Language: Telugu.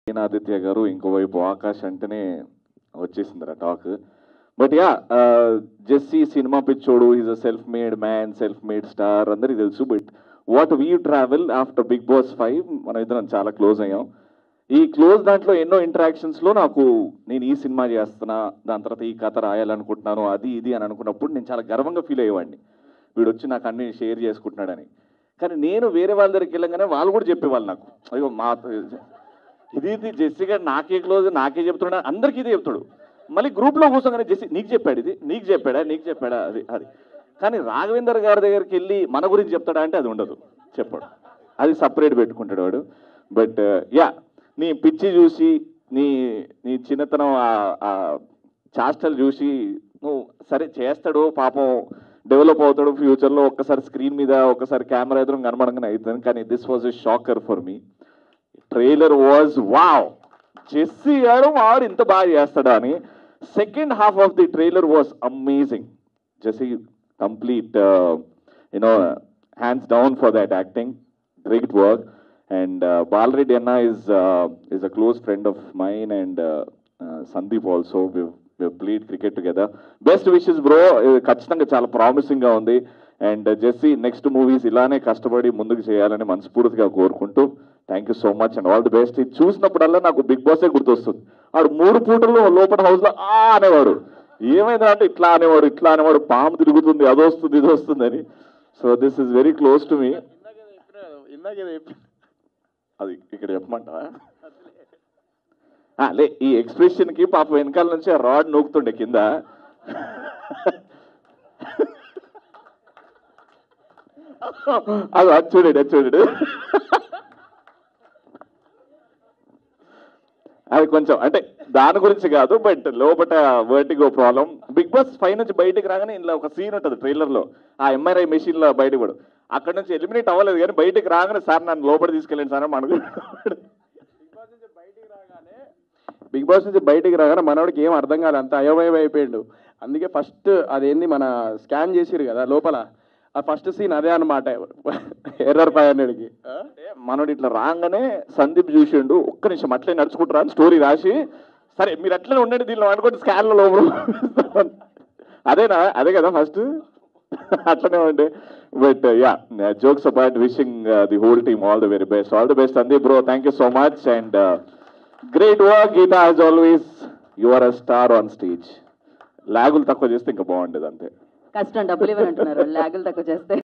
ఆదిత్య గారు ఇంకోవైపు ఆకాష్ అంటేనే వచ్చేసింది talk but yeah Jessie cinema పిచ్చోడు is a self made man self made star అందరికీ తెలుసు but what we travel after Bigg Boss five మనం ఇద్దరం చాలా క్లోజ్ అయ్యాం ఈ క్లోజ్ దాంట్లో ఎన్నో interactions లో నాకు నేను ఈ సినిమా చేస్తున్నా దాని తర్వాత ఈ కథ రాయాలనుకుంటున్నాను అది ఇది అని అనుకున్నప్పుడు నేను చాలా గర్వంగా ఫీల్ అయ్యేవాడిని వీడు వచ్చి నాకు అన్ని షేర్ చేసుకుంటున్నాడని కానీ నేను వేరే వాళ్ళ దగ్గరికి వెళ్ళగానే వాళ్ళు కూడా చెప్పేవాళ్ళు నాకు అయ్యో మా ఇది ఇది జెస్సీ గారు నాకే క్లోజ్ నాకే చెప్తున్నాడు అందరికీ ఇదే చెప్తాడు మళ్ళీ గ్రూప్లో కూర్చోగానే జెస్సీ నీకు చెప్పాడు ఇది నీకు చెప్పాడా నీకు చెప్పాడా అది అది కానీ రాఘవేందర్ గారి దగ్గరికి వెళ్ళి మన గురించి చెప్తాడా అంటే అది ఉండదు చెప్పాడు అది సపరేట్ పెట్టుకుంటాడు వాడు బట్ యా నీ పిచ్చి చూసి నీ నీ చిన్నతనం ఆ- ఆ చాష్టలు చూసి నువ్వు సరే చేస్తాడు పాపం డెవలప్ అవుతాడు ఫ్యూచర్లో ఒక్కసారి స్క్రీన్ మీద ఒక్కసారి కెమెరా ఎదురు కనబడంగానే అవుతుంది కానీ this was a shocker for me trailer was wow Jessie గారు వాడు ఇంత బాగా చేస్తాడా అని second half of the trailer was amazing Jessie complete you know hands down for that acting great work and Balareddy అన్న is is a close friend of mine and Sandeep also played cricket together best wishes bro ఖచ్చితంగా చాలా ప్రామిసింగ్గా ఉంది అండ్ జెస్సీ నెక్స్ట్ మూవీస్ ఇలానే కష్టపడి ముందుకు చేయాలని మనస్ఫూర్తిగా కోరుకుంటూ thank you so much and all the best ఇది చూసినప్పుడల్లా నాకు బిగ్ బాసే గుర్తొస్తుంది ఆడు మూడు పూటలు లోపల హౌస్లో ఆ అనేవాడు ఏమైందా అంటే ఇట్లా అనేవాడు ఇట్లా అనేవాడు పాము తిరుగుతుంది అది వస్తుంది ఇది వస్తుంది అని so this is very close to me అది ఇక్కడ చెప్పమంటావా ఆ, లే ఈ ఎక్స్ప్రెషన్ కి పాప వెనకాల నుంచి ఆ రాడ్ నూకుతుండే కింద అది అది చూడండి అది చూడండి అది కొంచెం అంటే దాని గురించి కాదు బట్ లోపల vertigo problem Bigg Boss five నుంచి బయటికి రాగానే ఇందులో ఒక సీన్ ఉంటుంది ట్రైలర్ లో ఆ ఎంఆర్ఐ మెషిన్ లో బయటకు పడు అక్కడ నుంచి ఎలిమినేట్ అవ్వలేదు కానీ బయటికి రాగానే సార్ నన్ను లోపల తీసుకెళ్ళండి సార్ అని మనకు బిగ్ బాస్ నుంచి బయటికి రాగానే మనోడికి ఏం అర్థం కాలేదు అంత అయోమయం అయిపోయాడు అందుకే ఫస్ట్ అదేంది మన స్కాన్ చేసిరు కదా లోపల ఆ ఫస్ట్ సీన్ అదే అనమాట ఎర్రర్ ఫైవ్ హండ్రెడ్కి అంటే మనోడు ఇట్లా రాగానే సందీప్ చూసిండు ఒక్క నిమిషం అట్లే నడుచుకుంటారా అని స్టోరీ రాసి సరే మీరు అట్లనే ఉండండి దీనిలో అనుకోండి స్కాన్లో లోపల అదేనా అదే కదా ఫస్ట్ అట్లనే ఉండే but yeah jokes about wishing the whole team all the very best all the best Sandeep bro thank you so much and great work Geetha as always you are a star on stage లాగులు తక్కువ చేస్తే ఇంకా బాగుండేది అంతే కష్టం డబ్బులు ఇవ్వనంటున్నారు లాగులు తక్కువ చేస్తే